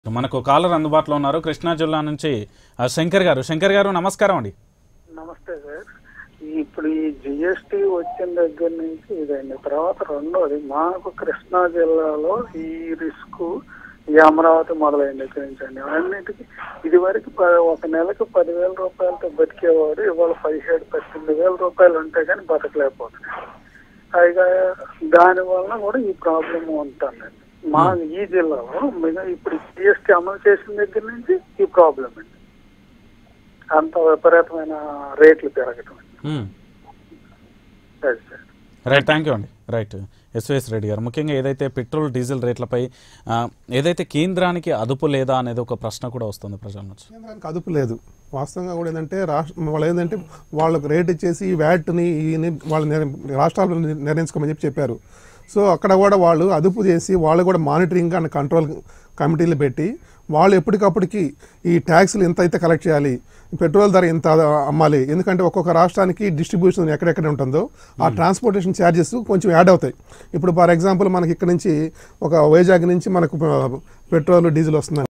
మనకు కాలర్ అందుబాటులో ఉన్నారు కృష్ణా జిల్లా నుంచి ఆ, శంకర్ గారు శంకర్ గారు నమస్కారం అండి నమస్తే సార్ ఇప్పుడు ఈ జిఎస్టి వచ్చిన దగ్గర నుంచి ఇదండి తర్వాత రెండోది మాకు కృష్ణా జిల్లాలో ఈ రిస్క్ ఈ అమరావతి మొదలైన దగ్గర నుంచి అండి అన్నిటికీ ఇది వరకు ప- ఒక నెలకు పదివేల రూపాయలతో బతికేవారు ఇవాళ పదిహేడు పద్దెనిమిది వేల రూపాయలు ఉంటే కానీ బతకలేకపోతున్నారు పైగా దాని వలన కూడా ఈ ప్రాబ్లం ఉంటుందండి మా ఈ జిల్లాలో మిగ- ఇప్పుడు జిఎస్టీ అమలు చేసిన దగ్గర నుంచి ఈ ప్రాబ్లం అండి అంత విపరీతమైన రేట్లు పెరగటం మ్మ్. అది సార్ రైట్ థ్యాంక్ యూ అండి రైట్ ఎస్విఎస్ రెడ్డి గారు ముఖ్యంగా ఏదైతే పెట్రోల్ డీజిల్ రేట్లపై ఆ, ఏదైతే కేంద్రానికి అదుపు లేదా అనేది ఒక ప్రశ్న కూడా వస్తుంది ప్రజల నుంచి కేంద్రానికి అదుపు లేదు వాస్తవంగా కూడా ఏంటంటే రాష్ట్ర వాళ్ళు ఏంటంటే వాళ్ళకు రేట్ ఇచ్చేసి ఈ వ్యాట్ని ఈని వాళ్ళు నిర్- రాష్ట్రాలు నిర్- నిర్ణయించుకోమని చెప్పి చెప్పారు సో అక్కడ కూడా వాళ్ళు అదుపు చేసి వాళ్ళు కూడా మానిటరింగ్ అండ్ కంట్రోల్ కమిటీలు పెట్టి వాళ్ళు ఎప్పటికప్పటికి ఈ ట్యాక్స్లు ఎంత అయితే కలెక్ట్ చేయాలి పెట్రోల్ ధర ఎంత అమ్మాలి ఎందుకంటే ఒక్కొక్క రాష్ట్రానికి డిస్ట్రిబ్యూషన్ ఎక్కడెక్కడ ఉంటుందో ఆ ట్రాన్స్పోర్టేషన్ ఛార్జెస్ కొంచెం యాడ్ అవుతాయి ఇప్పుడు ఫర్ ఎగ్జాంపుల్ మనకి ఇక్కడ నుంచి ఒక వైజాగ్ నుంచి మనకు పెట్రోల్ డీజిల్ వస్తుంది